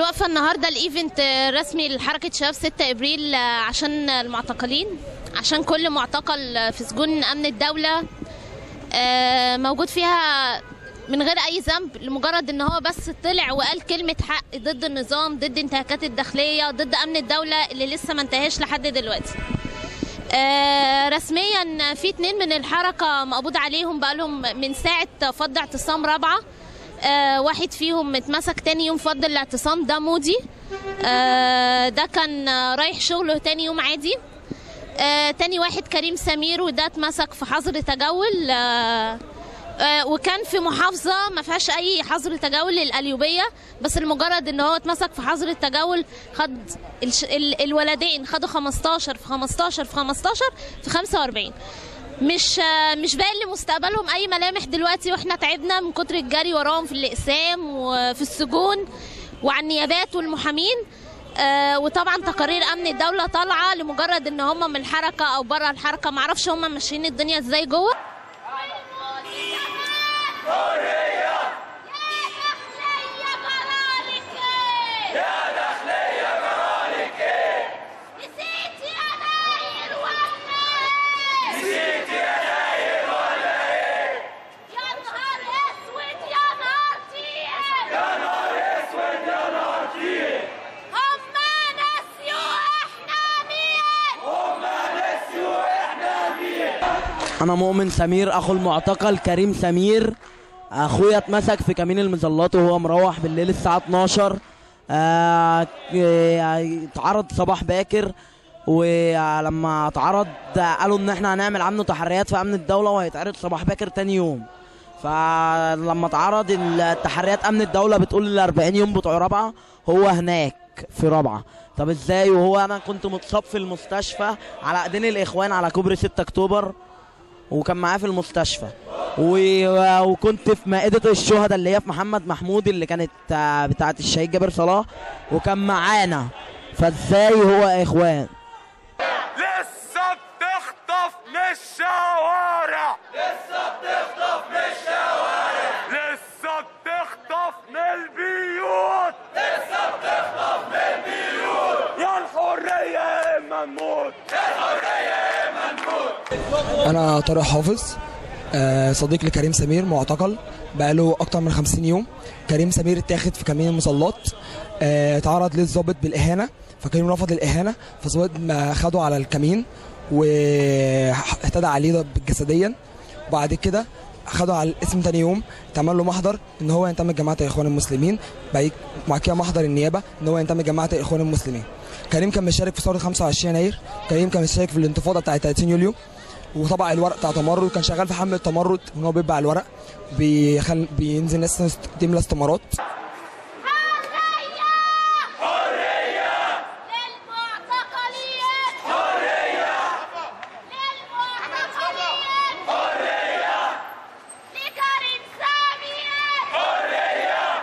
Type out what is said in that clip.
الوقفة النهاردة الايفنت رسمي لحركة شباب 6 ابريل عشان المعتقلين عشان كل معتقل في سجون امن الدولة آه، موجود فيها من غير اي ذنب لمجرد ان هو بس طلع وقال كلمة حق ضد النظام ضد انتهاكات الداخلية ضد امن الدولة اللي لسه ما انتهاش لحد دلوقتي آه، رسميا في اتنين من الحركة مقبوض عليهم بقالهم من ساعة فض اعتصام رابعة آه، واحد فيهم اتمسك تاني يوم فض الاعتصام ده مودي آه، ده كان آه، رايح شغله تاني يوم عادي آه، تاني واحد كريم سمير وده اتمسك في حظر تجول آه، آه، وكان في محافظة ما فيهاش أي حظر تجول للقليوبية بس لمجرد إن هو اتمسك في حظر التجول خد الش... ال... الولدين خدوا 15 في 15 في 15 في 45 مش آه، مش باين لمستقبلهم أي ملامح دلوقتي وإحنا تعبنا من كتر الجري وراهم في الأقسام وفي السجون وعلى النيابات والمحامين آه، وطبعا تقارير امن الدوله طالعه لمجرد ان هم من الحركه او بره الحركه معرفش هم ماشيين الدنيا ازاي جوه انا مؤمن سمير اخو المعتقل كريم سمير اخويا اتمسك في كمين المظلات وهو مروح بالليل الساعه 12 آه، آه، اتعرض صباح باكر ولما اتعرض قالوا ان احنا هنعمل عنه تحريات في امن الدوله وهيتعرض صباح باكر تاني يوم فلما اتعرض التحريات امن الدوله بتقول ال 40 يوم بتوع رابعه هو هناك في رابعه طب ازاي وهو انا كنت متصاب في المستشفى على ايدين الاخوان على كوبري 6 اكتوبر وكان معاه في المستشفى و... وكنت في مائدة الشهداء اللي هي في محمد محمود اللي كانت آه، بتاعة الشهيد جابر صلاح وكان معانا فازاي هو اخوان لسه بتخطف من الشوارع لسه بتخطف من الشوارع لسه بتخطف من البيوت لسه بتخطف من البيوت يا الحرية يا اما نموت يا الحرية يا اما نموت انا طارق حافظ آه، صديق لكريم سمير معتقل بقاله اكتر من 50 يوم كريم سمير اتاخد في كمين المظلات آه، اتعرض للضابط بالاهانه فكريم رفض الاهانه فالضابط ما خده على الكمين واعتدى عليه جسديا وبعد كده خده على الاسم تاني يوم اتعمل له محضر ان هو ينتمي لجماعه الاخوان المسلمين بعد بعد كده محضر النيابه ان هو ينتمي لجماعه الاخوان المسلمين كريم كان مشارك في ثوره 25 يناير كريم كان مشارك في الانتفاضه بتاعه 30 يوليو وطبع الورق بتاع تمرد كان شغال في حمله التمرد ان هو بيطبع الورق بيخل... بينزل ناس تملى استمارات